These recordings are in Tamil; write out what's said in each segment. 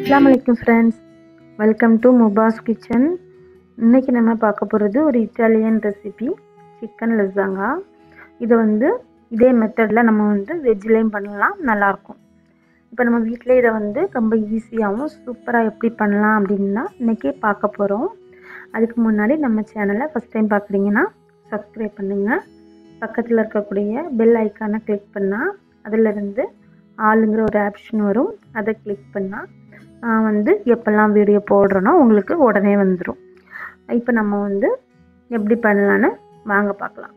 அஸ்லாம் வலைக்கம் friends welcome to Mubas kitchen இன்றைக்கி நம்ம பார்க்க போகிறது ஒரு இட்டாலியன் ரெசிபி சிக்கன் லெசாங்கா இதை வந்து இதே மெத்தடில் நம்ம வந்து வெஜ்லேயும் பண்ணலாம் நல்லாயிருக்கும் இப்போ நம்ம வீட்டில் இதை வந்து ரொம்ப ஈஸியாகவும் சூப்பராக எப்படி பண்ணலாம் அப்படின்னா இன்றைக்கி பார்க்க போகிறோம் அதுக்கு முன்னாடி நம்ம சேனலை ஃபஸ்ட் டைம் பார்க்குறீங்கன்னா சப்ஸ்கிரைப் பண்ணுங்கள் பக்கத்தில் இருக்கக்கூடிய பெல் ஐக்கானை கிளிக் பண்ணால் அதிலிருந்து ஆளுங்கிற ஒரு ஆப்ஷன் வரும் அதை கிளிக் பண்ணால் நான் வந்து எப்போல்லாம் வீடியோ போடுறேனோ உங்களுக்கு உடனே வந்துடும் இப்போ நம்ம வந்து எப்படி பண்ணலான்னு வாங்க பார்க்கலாம்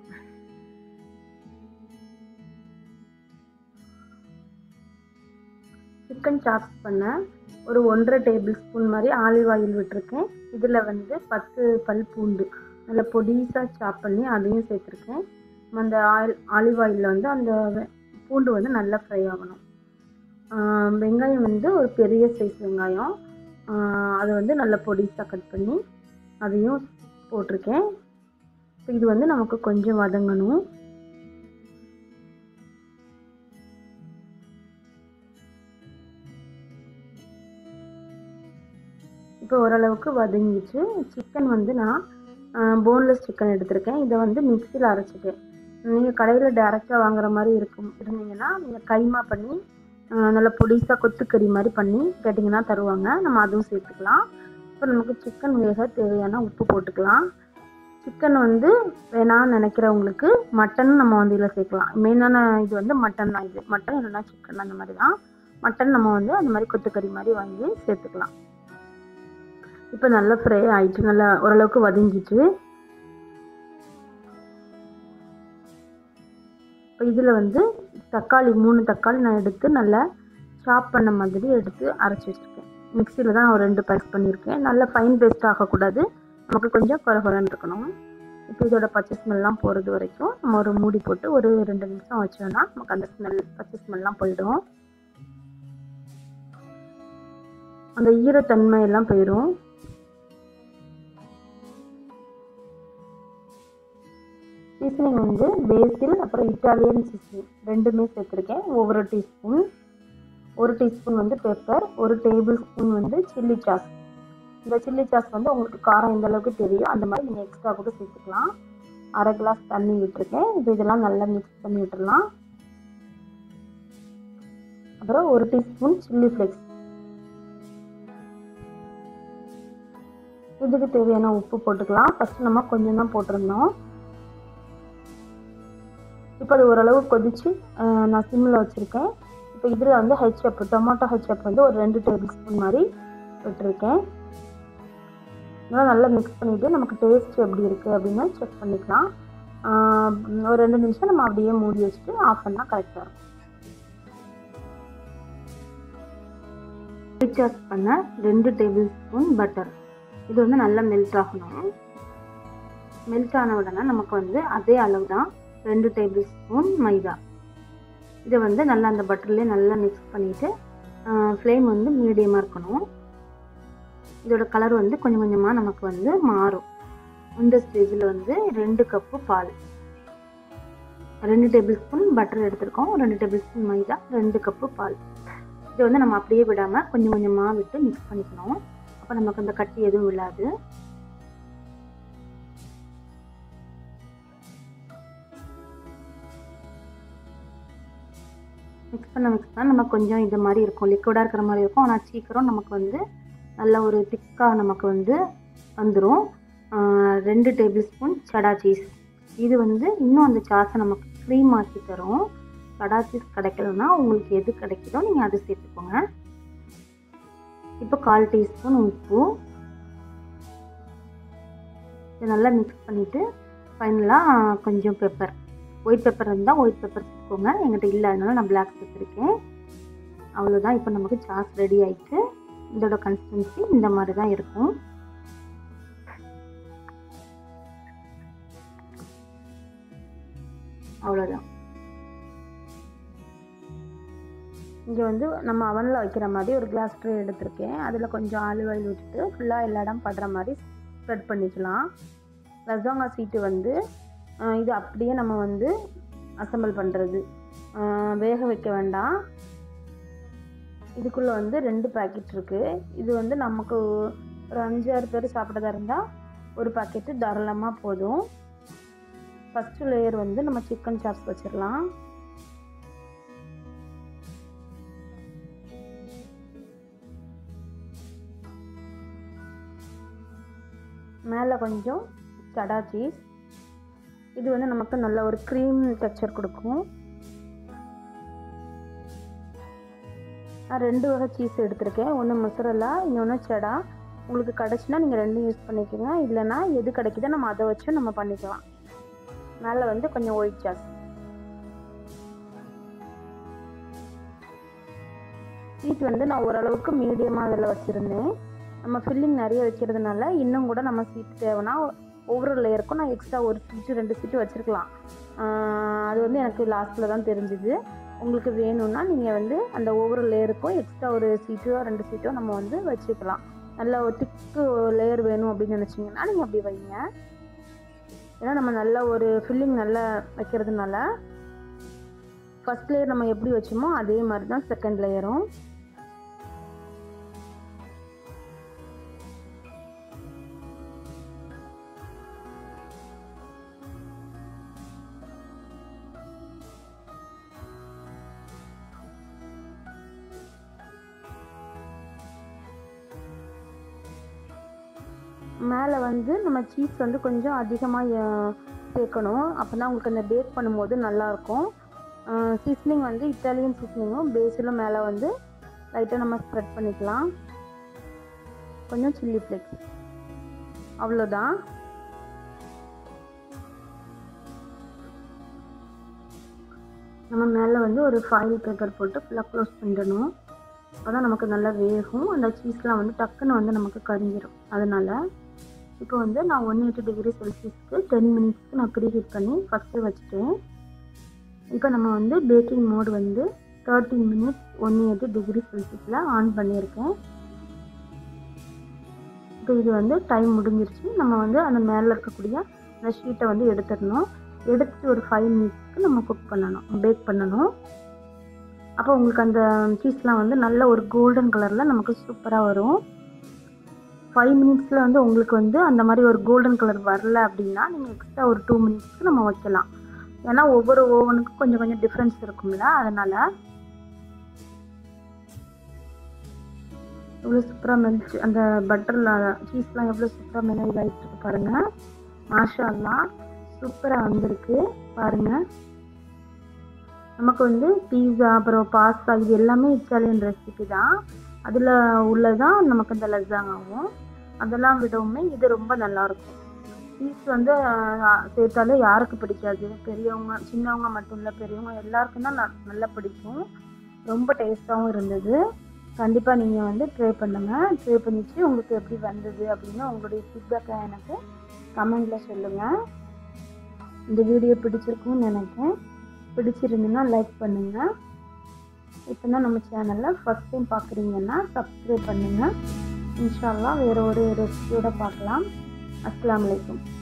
சிக்கன் சாப்ஸ் பண்ண ஒரு ஒன்றரை டேபிள் ஸ்பூன் மாதிரி ஆலிவ் ஆயில் விட்டுருக்கேன் இதில் வந்து பத்து பல் பூண்டு நல்லா பொடிசாக சாப் பண்ணி அதையும் சேர்த்துருக்கேன் அந்த ஆயில் ஆலிவ் ஆயிலில் வந்து அந்த பூண்டு வந்து நல்லா ஃப்ரை ஆகணும் வெங்காயம் வந்து ஒரு பெரிய சைஸ் வெங்காயம் அதை வந்து நல்லா பொடிசாக கட் பண்ணி அதையும் போட்டிருக்கேன் இப்போ இது வந்து நமக்கு கொஞ்சம் வதங்கணும் இப்போ ஓரளவுக்கு வதங்கிச்சு சிக்கன் வந்து நான் போன்லெஸ் சிக்கன் எடுத்திருக்கேன் இதை வந்து மிக்சியில் அரைச்சிட்டேன் நீங்கள் கடையில் டேரெக்டாக வாங்குற மாதிரி இருக்கும் இருந்தீங்கன்னா நீங்கள் கைமா பண்ணி நல்லா பொடிசாக கொத்துக்கறி மாதிரி பண்ணி கேட்டிங்கன்னா தருவாங்க நம்ம அதுவும் சேர்த்துக்கலாம் இப்போ நமக்கு சிக்கன் வேக தேவையான உப்பு போட்டுக்கலாம் சிக்கன் வந்து வேணாம்னு நினைக்கிறவங்களுக்கு மட்டன் நம்ம வந்து இதில் சேர்க்கலாம் மெயினான இது வந்து மட்டன் தான் இது மட்டன் இல்லைன்னா சிக்கன் அந்த மாதிரி தான் மட்டன் நம்ம வந்து அந்த மாதிரி கொத்துக்கறி மாதிரி வாங்கி சேர்த்துக்கலாம் இப்போ நல்லா ஃப்ரை ஆயிடுச்சு நல்லா ஓரளவுக்கு வதங்கிச்சு இப்போ இதில் வந்து தக்காளி மூணு தக்காளி நான் எடுத்து நல்லா சாப் பண்ண மாதிரி எடுத்து அரைச்சி வச்சுருக்கேன் மிக்சியில் தான் ஒரு ரெண்டு பேஸ்ட் பண்ணியிருக்கேன் நல்லா ஃபைன் பேஸ்ட் ஆகக்கூடாது நமக்கு கொஞ்சம் குறை குறைன்னு இருக்கணும் இப்போ இதோட பச்சை ஸ்மெல்லாம் போகிறது வரைக்கும் நம்ம ஒரு மூடி போட்டு ஒரு ரெண்டு நிமிஷம் வச்சோன்னா நமக்கு அந்த ஸ்மெல் பச்சை ஸ்மெல்லாம் போயிடும் அந்த ஈரத்தன்மை எல்லாம் போயிடும் சீசனிங் வந்து பேசில் அப்புறம் இட்டாலியன் சீசனிங் ரெண்டுமே சேர்த்துருக்கேன் ஒவ்வொரு டீஸ்பூன் ஒரு டீஸ்பூன் வந்து பெப்பர் ஒரு டேபிள் ஸ்பூன் வந்து சில்லி சாஸ் இந்த சில்லி சாஸ் வந்து உங்களுக்கு காரம் எந்த அளவுக்கு தெரியும் அந்த மாதிரி நீங்கள் எக்ஸ்ட்ரா கூட சேர்த்துக்கலாம் அரை கிளாஸ் தண்ணி விட்டுருக்கேன் இப்போ இதெல்லாம் நல்லா மிக்ஸ் பண்ணி விட்டுடலாம் அப்புறம் ஒரு டீஸ்பூன் சில்லி ஃப்ளேக்ஸ் இதுக்கு தேவையான உப்பு போட்டுக்கலாம் ஃபஸ்ட்டு நம்ம கொஞ்சம் தான் போட்டிருந்தோம் இப்போ அது ஓரளவு கொதிச்சு நான் சிம்மில் வச்சுருக்கேன் இப்போ இதில் வந்து ஹெச்அப் டொமேட்டோ ஹெச்அப் வந்து ஒரு ரெண்டு டேபிள் ஸ்பூன் மாதிரி விட்டுருக்கேன் இதெல்லாம் நல்லா மிக்ஸ் பண்ணிவிட்டு நமக்கு டேஸ்ட் எப்படி இருக்குது அப்படின்னு செக் பண்ணிக்கலாம் ஒரு ரெண்டு நிமிஷம் நம்ம அப்படியே மூடி வச்சுட்டு ஆஃப் பண்ணால் கரெக்டாக இருக்கும் ரீசார்ஜ் பண்ண ரெண்டு டேபிள் ஸ்பூன் பட்டர் இது வந்து நல்லா மெல்ட் ஆகணும் மெல்ட் ஆன உடனே நமக்கு வந்து அதே அளவு தான் ரெண்டு டேபிள் ஸ்பூன் மைதா இதை வந்து நல்லா அந்த பட்டர்லேயே நல்லா மிக்ஸ் பண்ணிவிட்டு ஃப்ளேம் வந்து மீடியமாக இருக்கணும் இதோட கலர் வந்து கொஞ்சம் கொஞ்சமாக நமக்கு வந்து மாறும் இந்த ஸ்டேஜில் வந்து ரெண்டு கப்பு பால் ரெண்டு டேபிள் ஸ்பூன் பட்டர் எடுத்திருக்கோம் ரெண்டு டேபிள் ஸ்பூன் மைதா ரெண்டு கப்பு பால் இதை வந்து நம்ம அப்படியே விடாமல் கொஞ்சம் கொஞ்சமாக விட்டு மிக்ஸ் பண்ணிக்கணும் அப்போ நமக்கு அந்த கட்டி எதுவும் விழாது மிக்ஸ் பண்ண மிக்ஸ் பண்ண நமக்கு கொஞ்சம் இது மாதிரி இருக்கும் லிக்விடாக இருக்கிற மாதிரி இருக்கும் ஆனால் சீக்கிரம் நமக்கு வந்து நல்ல ஒரு திக்காக நமக்கு வந்து வந்துடும் ரெண்டு டேபிள் ஸ்பூன் சடா சீஸ் இது வந்து இன்னும் அந்த சாஸை நமக்கு க்ரீம் ஆக்கி தரும் சடா சீஸ் கிடைக்கலன்னா உங்களுக்கு எது கிடைக்குதோ நீங்கள் அது சேர்த்துக்கோங்க இப்போ கால் டீஸ்பூன் உப்பு இதை நல்லா மிக்ஸ் பண்ணிவிட்டு ஃபைனலாக கொஞ்சம் பெப்பர் ஒயிட் பெப்பர் இருந்தால் ஒயிட் பெப்பர் சேர்த்துக்கோங்க எங்கிட்ட இல்லை அதனால நான் பிளாக் சேர்த்துருக்கேன் அவ்வளோதான் இப்போ நமக்கு சாஸ் ரெடி ஆயிடுச்சு இதோட கன்சிஸ்டன்சி இந்த மாதிரி தான் இருக்கும் அவ்வளோதான் இங்கே வந்து நம்ம அவனில் வைக்கிற மாதிரி ஒரு கிளாஸ் ட்ரே எடுத்திருக்கேன் அதில் கொஞ்சம் ஆலிவ் ஆயில் விட்டுட்டு ஃபுல்லாக எல்லா இடம் படுற மாதிரி ஸ்ப்ரெட் பண்ணிக்கலாம் லசாங்கா சீட்டு வந்து இது அப்படியே நம்ம வந்து அசம்பிள் பண்ணுறது வேக வைக்க வேண்டாம் இதுக்குள்ளே வந்து ரெண்டு பேக்கெட் இருக்குது இது வந்து நமக்கு ஒரு அஞ்சாறு பேர் சாப்பிட்றதா இருந்தால் ஒரு பாக்கெட்டு தாராளமாக போதும் ஃபஸ்ட்டு லேயர் வந்து நம்ம சிக்கன் சாப்ஸ் வச்சிடலாம் மேலே கொஞ்சம் சடா சீஸ் இது வந்து நமக்கு நல்ல ஒரு க்ரீம் டெக்ஸ்சர் கொடுக்கும் நான் ரெண்டு வகை சீஸ் எடுத்திருக்கேன் ஒன்று மொசரல்லா இன்னொன்று செடா உங்களுக்கு கிடச்சுன்னா நீங்கள் ரெண்டும் யூஸ் பண்ணிக்கோங்க இல்லைன்னா எது கிடைக்குதோ நம்ம அதை வச்சும் நம்ம பண்ணிக்கலாம் மேலே வந்து கொஞ்சம் ஒயிட் சாஸ் ஸ்வீட் வந்து நான் ஓரளவுக்கு மீடியமாக அதில் வச்சுருந்தேன் நம்ம ஃபில்லிங் நிறைய வைக்கிறதுனால இன்னும் கூட நம்ம ஸ்வீட் தேவைன்னா ஒவ்வொரு லேயருக்கும் நான் எக்ஸ்ட்ரா ஒரு ஸ்வீட்டு ரெண்டு ஸ்வீட்டு வச்சுருக்கலாம் அது வந்து எனக்கு லாஸ்ட்டில் தான் தெரிஞ்சுது உங்களுக்கு வேணும்னா நீங்கள் வந்து அந்த ஒவ்வொரு லேயருக்கும் எக்ஸ்ட்ரா ஒரு சீட்டோ ரெண்டு சீட்டோ நம்ம வந்து வச்சுக்கலாம் நல்ல ஒரு திக்கு லேயர் வேணும் அப்படின்னு நினச்சிங்கன்னா நீங்கள் அப்படி வைங்க ஏன்னா நம்ம நல்ல ஒரு ஃபில்லிங் நல்லா வைக்கிறதுனால ஃபஸ்ட் லேயர் நம்ம எப்படி வச்சோமோ அதே மாதிரி தான் செகண்ட் லேயரும் மேலே வந்து நம்ம சீஸ் வந்து கொஞ்சம் அதிகமாக சேர்க்கணும் அப்போ தான் உங்களுக்கு அந்த பேக் பண்ணும்போது நல்லாயிருக்கும் சீஸ்னிங் வந்து இட்டாலியன் சீஸ்னிங்கும் பேஸிலும் மேலே வந்து லைட்டாக நம்ம ஸ்ப்ரெட் பண்ணிக்கலாம் கொஞ்சம் சில்லி ஃப்ளேக்ஸ் அவ்வளோதான் நம்ம மேலே வந்து ஒரு ஃபாயில் பேப்பர் போட்டு ஃபுல்லாக க்ளோஸ் பண்ணிடணும் அப்போ தான் நமக்கு நல்லா வேகும் அந்த சீஸ்லாம் வந்து டக்குன்னு வந்து நமக்கு கரிஞ்சிடும் அதனால் இப்போ வந்து நான் ஒன் எயிட்டி டிகிரி செல்சியஸ்க்கு டென் மினிட்ஸ்க்கு நான் ப்ரீ ஹீட் பண்ணி ஃபஸ்ட்டு வச்சுட்டேன் இப்போ நம்ம வந்து பேக்கிங் மோட் வந்து thirty minutes one eighty degree செல்சியஸில் ஆன் பண்ணியிருக்கேன் இப்போ இது வந்து டைம் முடிஞ்சிருச்சு நம்ம வந்து அந்த மேலே இருக்கக்கூடிய அந்த ஷீட்டை வந்து எடுத்துடணும் எடுத்துட்டு ஒரு ஃபைவ் மினிட்ஸ்க்கு நம்ம குக் பண்ணணும் பேக் பண்ணணும் அப்போ உங்களுக்கு அந்த சீஸ்லாம் வந்து நல்ல ஒரு கோல்டன் கலரில் நமக்கு சூப்பராக வரும் ஃபைவ் மினிட்ஸில் வந்து உங்களுக்கு வந்து அந்த மாதிரி ஒரு கோல்டன் கலர் வரல அப்படின்னா நீங்கள் எக்ஸ்ட்ரா ஒரு டூ மினிட்ஸ்க்கு நம்ம வைக்கலாம் ஏன்னா ஒவ்வொரு ஓவனுக்கும் கொஞ்சம் கொஞ்சம் டிஃப்ரென்ஸ் இருக்கும்ல அதனால் எவ்வளோ சூப்பராக மெல்ட் அந்த பட்டரில் சீஸ்லாம் எவ்வளோ சூப்பராக மெல்ட் இதாகிட்டு இருக்கு பாருங்கள் மாஷால்லாம் சூப்பராக வந்திருக்கு பாருங்கள் நமக்கு வந்து பீஸா அப்புறம் பாஸ்தா இது எல்லாமே இட்டாலியன் ரெசிபி தான் அதில் உள்ளதான் நமக்கு இந்த லசாங்காவும் அதெல்லாம் விடவுமே இது ரொம்ப நல்லாயிருக்கும் சீஸ் வந்து சேர்த்தாலே யாருக்கு பிடிக்காது பெரியவங்க சின்னவங்க மட்டும் இல்லை பெரியவங்க எல்லாருக்கும் தான் நல்லா பிடிக்கும் ரொம்ப டேஸ்ட்டாகவும் இருந்தது கண்டிப்பாக நீங்கள் வந்து ட்ரை பண்ணுங்கள் ட்ரை பண்ணிவிட்டு உங்களுக்கு எப்படி வந்தது அப்படின்னு உங்களுடைய ஃபீட்பேக்கை எனக்கு கமெண்டில் சொல்லுங்கள் இந்த வீடியோ பிடிச்சிருக்கும்னு நினைக்கிறேன் பிடிச்சிருந்துன்னா லைக் பண்ணுங்கள் இப்போ தான் நம்ம சேனலில் ஃபஸ்ட் டைம் பார்க்குறீங்கன்னா சப்ஸ்கிரைப் பண்ணுங்கள் இன்ஷால்லா வேறு ஒரு ரெசிபியோட பார்க்கலாம் அஸ்லாம் வலைக்கம்